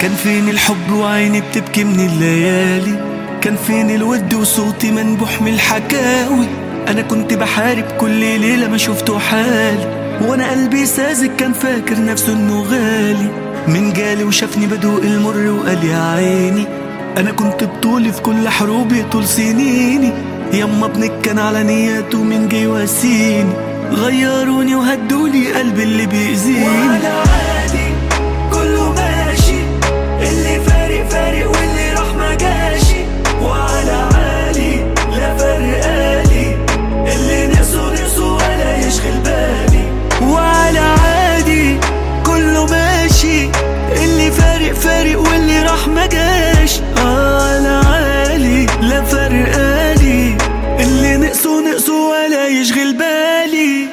كان فين الحب وعيني بتبكي من الليالي كان فين الود وصوتي منبوح من الحكاوي انا كنت بحارب كل ليلة ما شفته حالي وانا قلبي ساذج كان فاكر نفسه انه غالي من جالي وشافني بدوق المر وقال يا عيني انا كنت بطولي في كل حروبي طول سنيني يما ابنك كان على نياته من جاي واسيني غيروني وهدولي قلبي اللي بيأذيني وعلى عادي كله ماشي اللي فارق فارق واللي راح ما جاشي وعلى عالي لا فارق آلي اللي نقصه نقصه ولا يشغل بالي وعلى عادي كله ماشي اللي فارق فارق واللي راح ما جاش آه على عالي لا فرقالي اللي نقصه نقصه ولا يشغل بالي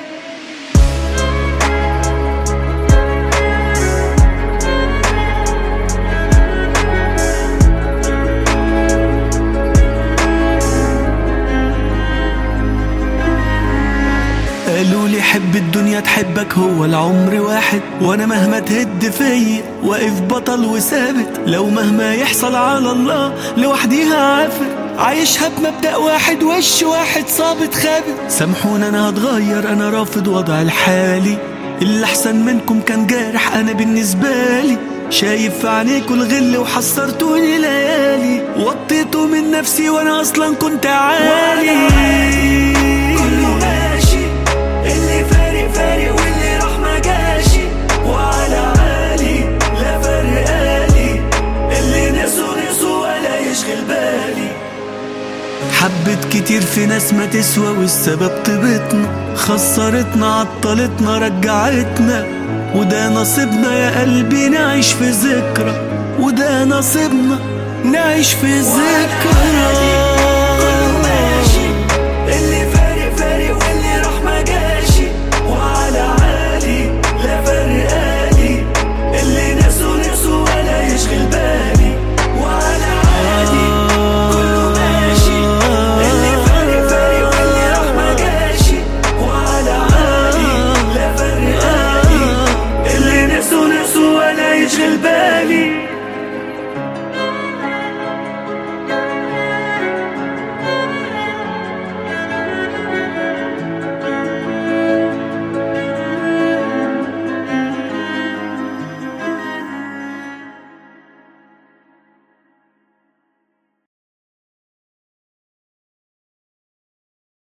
قالوا لي حب الدنيا تحبك هو العمر واحد وانا مهما تهد فيا واقف بطل وثابت لو مهما يحصل على الله لوحدي هعافر عايشها بمبدأ واحد وش واحد صابت خابت سامحوني انا هتغير انا رافض وضع الحالي اللي احسن منكم كان جارح انا بالنسبة لي شايف في عينيكوا الغل وحصرتوني ليالي وطيتوا من نفسي وانا اصلا كنت عالي كله ماشي اللي فارق فارق واللي راح ما جاشي وعلى عالي لا فارق آلي اللي نقصه نقصه ولا يشغل بالي حبت كتير في ناس ما تسوى والسبب طيبتنا خسرتنا عطلتنا رجعتنا وده نصيبنا يا قلبي نعيش في ذكرى وده نصيبنا نعيش في ذكرى